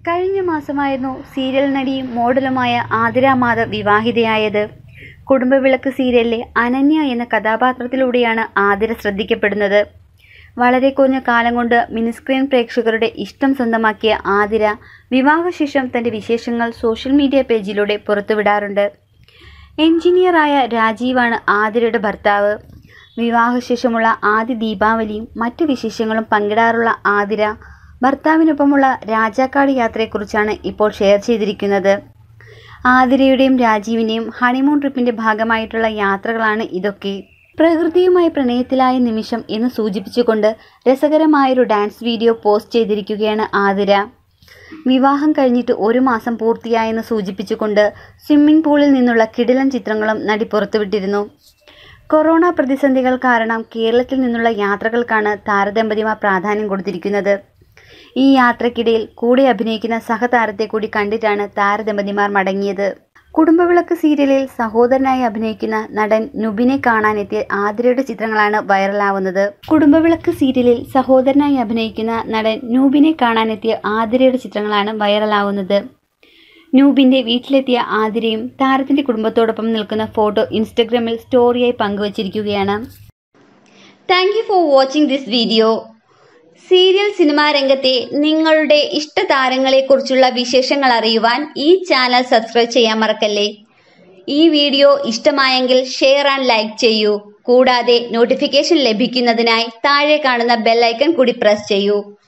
കഴിഞ്ഞ മാസമായിരുന്നു സീരിയൽ നടിയും മോഡലുമായ ആതിര മാധവ് വിവാഹിതയായത് കുടുംബവിളക്ക് സീരിയലിലെ അനന്യ എന്ന കഥാപാത്രത്തിലൂടെയാണ് ആതിര ശ്രദ്ധിക്കപ്പെടുന്നത് വളരെ കുറഞ്ഞ കാലം കൊണ്ട് മിനിസ്ക്രീൻ പ്രേക്ഷകരുടെ ഇഷ്ടം സ്വന്തമാക്കിയ ആതിര വിവാഹശേഷം തൻ്റെ വിശേഷങ്ങൾ സോഷ്യൽ മീഡിയ പേജിലൂടെ പുറത്തുവിടാറുണ്ട് എഞ്ചിനീയറായ രാജീവാണ് ആതിരയുടെ ഭർത്താവ് വിവാഹശേഷമുള്ള ആദ്യ ദീപാവലിയും മറ്റു വിശേഷങ്ങളും പങ്കിടാറുള്ള ആതിര ഭർത്താവിനൊപ്പമുള്ള രാജാക്കാട് യാത്രയെക്കുറിച്ചാണ് ഇപ്പോൾ ഷെയർ ചെയ്തിരിക്കുന്നത് ആതിരയുടെയും രാജീവിൻ്റെയും ഹണിമൂൺ ട്രിപ്പിൻ്റെ ഭാഗമായിട്ടുള്ള യാത്രകളാണ് ഇതൊക്കെ പ്രകൃതിയുമായി പ്രണയത്തിലായ നിമിഷം എന്ന് സൂചിപ്പിച്ചുകൊണ്ട് രസകരമായൊരു ഡാൻസ് വീഡിയോ പോസ്റ്റ് ചെയ്തിരിക്കുകയാണ് ആതിര വിവാഹം കഴിഞ്ഞിട്ട് ഒരു മാസം പൂർത്തിയായെന്ന് സൂചിപ്പിച്ചുകൊണ്ട് സ്വിമ്മിംഗ് പൂളിൽ നിന്നുള്ള കിടിലൻ ചിത്രങ്ങളും നടി പുറത്തുവിട്ടിരുന്നു കൊറോണ പ്രതിസന്ധികൾ കാരണം കേരളത്തിൽ നിന്നുള്ള യാത്രകൾക്കാണ് താരദമ്പതിമാർ പ്രാധാന്യം കൊടുത്തിരിക്കുന്നത് ഈ യാത്രക്കിടയിൽ കൂടെ അഭിനയിക്കുന്ന സഹതാരത്തെ കൂടി കണ്ടിട്ടാണ് താരദമ്പതിമാർ മടങ്ങിയത് കുടുംബവിളക്ക് സീരിയലിൽ സഹോദരനായി അഭിനയിക്കുന്ന നടൻ നുബിനെ കാണാനെത്തിയ ആതിരയുടെ ചിത്രങ്ങളാണ് വൈറലാവുന്നത് കുടുംബവിളക്ക് സീരിയലിൽ സഹോദരനായി അഭിനയിക്കുന്ന നടൻ നൂബിനെ കാണാനെത്തിയ ആതിരയുടെ ചിത്രങ്ങളാണ് വൈറലാവുന്നത് നൂബിന്റെ വീട്ടിലെത്തിയ ആതിരയും താരത്തിന്റെ കുടുംബത്തോടൊപ്പം നിൽക്കുന്ന ഫോട്ടോ ഇൻസ്റ്റഗ്രാമിൽ സ്റ്റോറിയായി പങ്കുവച്ചിരിക്കുകയാണ് thank you for watching this video serial cinema രംഗത്തെ നിങ്ങളുടെ ഇഷ്ട താരങ്ങളെക്കുറിച്ചുള്ള വിശേഷങ്ങൾ അറിയുവാൻ ഈ ചാനൽ സബ്സ്ക്രൈബ് ചെയ്യാൻ മറക്കല്ലേ ഈ വീഡിയോ ഇഷ്ടമായെങ്കിൽ ഷെയർ ആൻഡ് ലൈക്ക് ചെയ്യൂ കൂടാതെ നോട്ടിഫിക്കേഷൻ ലഭിക്കുന്നതിനായി താഴെ കാണുന്ന ബെല്ലൈക്കൺ കൂടി പ്രസ് ചെയ്യൂ